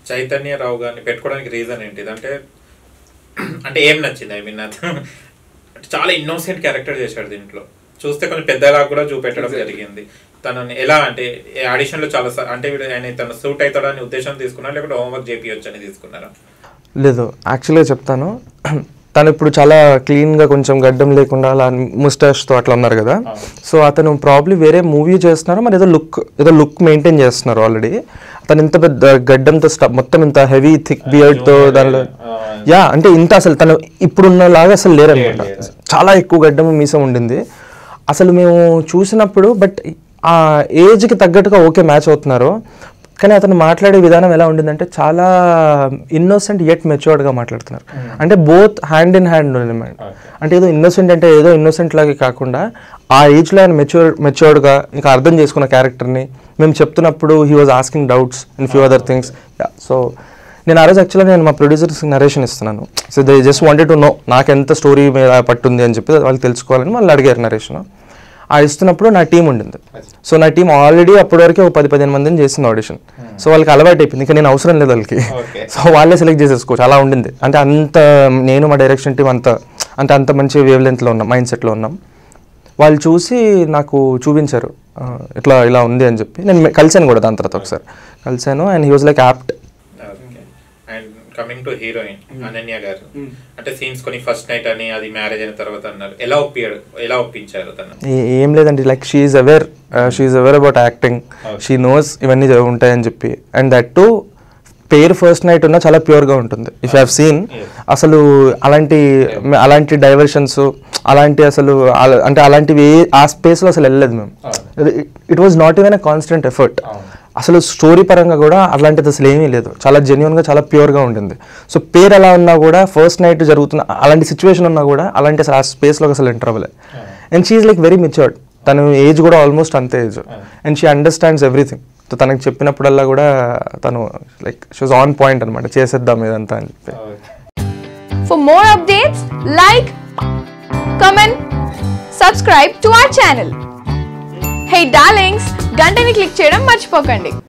చైతన్యరావు గారిని పెట్టుకోవడానికి రీజన్ ఏంటిది అంటే అంటే ఏం నచ్చింది ఐ మీన్ చాలా ఇన్నోసెంట్ క్యారెక్టర్ చేశాడు దీంట్లో చూస్తే కొంచెం పెద్దగా కూడా చూపెట్టడం జరిగింది తనని ఎలా అంటే ఆడిషన్ లో చాలా సా- అంటే వీడు ఆయన తన సూట్ అవుతాడని ఉద్దేశం తీసుకున్నారా లేకపోతే హోంవర్క్ చేపియొచ్చు అని తీసుకున్నారా లేదు యాక్చువల్గా చెప్తాను తను ఇప్పుడు చాలా క్లీన్గా కొంచెం గడ్డం లేకుండా అలా ముస్టాష్తో అట్లా ఉన్నారు కదా సో అతను ప్రాబ్లీ వేరే మూవీ చేస్తున్నారు మరి ఏదో లుక్ ఏదో లుక్ మెయింటైన్ చేస్తున్నారు ఆల్రెడీ అతను ఇంత పెద్ద గడ్డంతో స్ట- మొత్తం ఇంత హెవీ థిక్ బియర్డ్తో దానిలో యా అంటే ఇంత అసలు తను ఇప్పుడున్న లాగా అసలు లేరనమాట చాలా ఎక్కువ గడ్డం మీసం ఉండింది అసలు మేము చూసినప్పుడు బట్ ఆ ఏజ్కి తగ్గట్టుగా ఓకే మ్యాచ్ అవుతున్నారు కానీ అతను మాట్లాడే విధానం ఎలా ఉండిందంటే చాలా ఇన్నోసెంట్ ఎట్ మెచ్యూర్డ్గా మాట్లాడుతున్నారు అంటే బోత్ హ్యాండ్ ఇన్ హ్యాండ్ అనమాట అంటే ఏదో ఇన్నోసెంట్ అంటే ఏదో ఇన్నోసెంట్ లాగే కాకుండా ఆ ఏజ్లో ఆయన మెచ్యూర్ మెచ్యూర్డ్గా ఇంకా అర్థం చేసుకున్న క్యారెక్టర్ని మేము చెప్తున్నప్పుడు he was asking doubts in few other things so నేను ఆ రోజు యాక్చువల్గా నేను మా ప్రొడ్యూసర్స్ నరేషన్ ఇస్తున్నాను so they just wanted to know నాకు ఎంత స్టోరీ మీద పట్టుంది అని చెప్పి వాళ్ళు తెలుసుకోవాలని వాళ్ళు అడిగారు నరేషన్ ఆ ఇస్తున్నప్పుడు నా టీం ఉండింది సో నా టీం ఆల్రెడీ అప్పటి వరకు ఒక పది పదిహేను మందిని చేసింది ఆడిషన్ సో వాళ్ళకి అలవాటు అయిపోయింది ఇంకా నేను అవసరం లేదు వాళ్ళకి Okay. సో వాళ్ళే సెలెక్ట్ చేసేసుకోవచ్చు అలా ఉండింది అంటే అంత నేను మా డైరెక్షన్ టీం అంత అంటే అంత మంచి వేవ్ లెంత్లో ఉన్నాం మైండ్ సెట్లో ఉన్నాం వాళ్ళు చూసి నాకు చూపించారు ఆ, ఇట్లా ఇలా ఉంది అని చెప్పి నేను మె- కలిశాను కూడా దాని తర్వాత ఒకసారి కలిశాను and he was like apt and coming to heroine Ananya garu అంటే సీన్స్ కొన్ని ఫస్ట్ నైట్ అని అది మ్యారేజ్ అయిన తర్వాత అన్నారు ఎలా ఒప్పాడు ఎలా ఒప్పించారు తను ఏ- ఏం లేదండి like she's aware she's aware about acting she knows ఇవన్నీ జ- ఉంటాయని చెప్పి అండ్ దట్ టు పేరు ఫస్ట్ నైట్ ఉన్న చాలా ప్యూర్గా ఉంటుంది ఇఫ్ హ్యావ్ సీన్ అసలు అలాంటి అలాంటి డైవర్షన్స్ అలాంటి అసలు అల- అంటే అలాంటివి ఏ- ఆ స్పేస్లో అసలు వెళ్ళలేదు మేము it was not even a constant effort అసలు స్టోరీ పరంగా కూడా అలాంటిది అసలు ఏమీ లేదు చాలా జెన్యున్గా చాలా ప్యూర్గా ఉంటుంది సో పేరు ఎలా ఉన్నా కూడా ఫస్ట్ నైట్ జరుగుతున్న అలాంటి సిచ్యువేషన్ ఉన్నా కూడా అలాంటి అసలు ఆ స్పేస్లోకి అసలు ఎంటర్ అవ్వలేదు and she's like very matured తన ఏజ్ కూడా ఆల్మోస్ట్ అంతే age and she understands everything so తనకు చెప్పినప్పుడల్లా కూడా తను లైక్ షీస్ ఆన్ పాయింట్ అనమాట చేసేద్దాం ఇదంతా అని చెప్పి For more updates, like, comment, subscribe to our channel. Hey darlings, గంటని click చేయడం మర్చిపోకండి